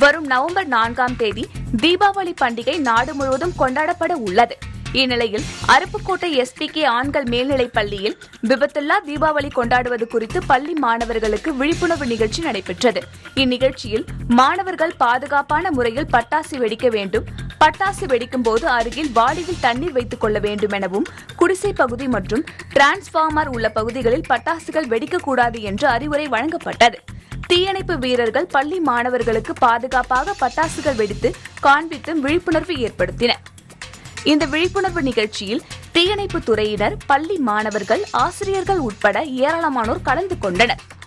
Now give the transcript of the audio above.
வரும் நவம்பர் நான்காம் தேதி தீபாவளி பண்டிகை நாடு முழுவதும் கொண்டாடப்பட உள்ளது இந்நிலையில் அருப்புக்கோட்டை எஸ்பிகே ஆண்கள் மேல்நிலைப் பள்ளியில் விபத்தில்லா தீபாவளி கொண்டாடுவது குறித்து பள்ளி மாணவர்களுக்கு விழிப்புணர்வு நிகழ்ச்சி நடைபெற்றது இந்நிகழ்ச்சியில் மாணவர்கள் பாதுகாப்பான முறையில் பட்டாசு வெடிக்க வேண்டும் பட்டாசு வெடிக்கும் போது அருகில் வாளியில் தண்ணீர் வைத்துக் கொள்ள வேண்டும் எனவும் குடிசை பகுதி மற்றும் டிரான்ஸ்பார்மர் உள்ள பகுதிகளில் பட்டாசுகள் வெடிக்கக்கூடாது என்று அறிவுரை வழங்கப்பட்டது தீயணைப்பு வீரர்கள் பள்ளி மாணவர்களுக்கு பாதுகாப்பாக பட்டாசுகள் வெடித்து காண்பித்தும் விழிப்புணர்வு ஏற்படுத்தினர் இந்த விழிப்புணர்வு நிகழ்ச்சியில் தீயணைப்பு துறையினர் பள்ளி மாணவர்கள் ஆசிரியர்கள் உட்பட ஏராளமானோர் கலந்து கொண்டனர்